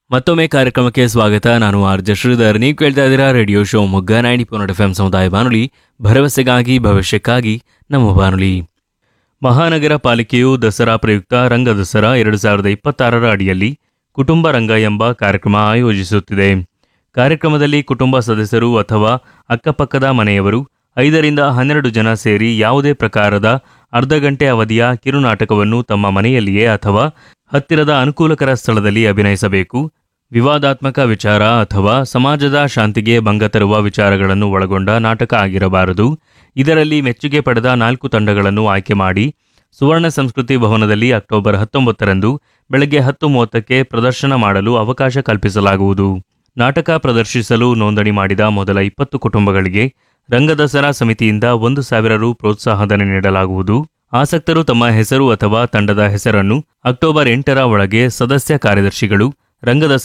ಮತ್ತೊಮ್ಮೆ ಕಾರ್ಯಕ್ರಮಕ್ಕೆ ಸ್ವಾಗತ ನಾನು ಆರ್ ಜೆ ಶ್ರೀಧರ್ ನೀವು ಕೇಳ್ತಾ ಇದ್ದೀರಾ radio Shivamogga ninety point eight F M ಸಮುದಾಯ ಬಾನುಲಿ ಭರವಸೆಗಾಗಿ ಭವಿಷ್ಯಕ್ಕಾಗಿ ನಮ್ಮ ಬಾನುಲಿ ಮಹಾನಗರ ಪಾಲಿಕೆಯು ದಸರಾ ಪ್ರಯುಕ್ತ ರಂಗ ದಸರಾ ಎರಡು ಸಾವಿರದ ಇಪ್ಪತ್ತಾರರ ಅಡಿಯಲ್ಲಿ ಕುಟುಂಬ ರಂಗ ಎಂಬ ಕಾರ್ಯಕ್ರಮ ಆಯೋಜಿಸುತ್ತಿದೆ ಕಾರ್ಯಕ್ರಮದಲ್ಲಿ ಕುಟುಂಬ ಸದಸ್ಯರು ಅಥವಾ ಅಕ್ಕಪಕ್ಕದ ಮನೆಯವರು ಐದರಿಂದ ಹನ್ನೆರಡು ಜನ ಸೇರಿ ಯಾವುದೇ ಪ್ರಕಾರದ ಅರ್ಧ ಗಂಟೆ ಅವಧಿಯ ಕಿರುನಾಟಕವನ್ನು ತಮ್ಮ ಮನೆಯಲ್ಲಿಯೇ ಅಥವಾ ಹತ್ತಿರದ ಅನುಕೂಲಕರ ಸ್ಥಳದಲ್ಲಿ ಅಭಿನಯಿಸಬೇಕು ವಿವಾದಾತ್ಮಕ ವಿಚಾರ ಅಥವಾ ಸಮಾಜದ ಶಾಂತಿಗೆ ಭಂಗ ತರುವ ವಿಚಾರಗಳನ್ನು ಒಳಗೊಂಡ ನಾಟಕ ಆಗಿರಬಾರದು ಇದರಲ್ಲಿ ಮೆಚ್ಚುಗೆ ಪಡೆದ ನಾಲ್ಕು ತಂಡಗಳನ್ನು ಆಯ್ಕೆ ಮಾಡಿ ಸುವರ್ಣ ಸಂಸ್ಕೃತಿ ಭವನದಲ್ಲಿ ಅಕ್ಟೋಬರ್ ಹತ್ತೊಂಬತ್ತರಂದು ಬೆಳಗ್ಗೆ ಹತ್ತು ಮೂವತ್ತಕ್ಕೆ ಪ್ರದರ್ಶನ ಮಾಡಲು ಅವಕಾಶ ಕಲ್ಪಿಸಲಾಗುವುದು ನಾಟಕ ಪ್ರದರ್ಶಿಸಲು ನೋಂದಣಿ ಮಾಡಿದ ಮೊದಲ ಇಪ್ಪತ್ತು ಕುಟುಂಬಗಳಿಗೆ ರಂಗದಸರಾ ಸಮಿತಿಯಿಂದ ಒಂದು ಸಾವಿರ ರು ಪ್ರೋತ್ಸಾಹಧನ ನೀಡಲಾಗುವುದು ಆಸಕ್ತರು ತಮ್ಮ ಹೆಸರು ಅಥವಾ ತಂಡದ ಹೆಸರನ್ನು ಅಕ್ಟೋಬರ್ ಎಂಟರ ಒಳಗೆ ಸದಸ್ಯ ಕಾರ್ಯದರ್ಶಿಗಳು ರಂಗದಸರಾ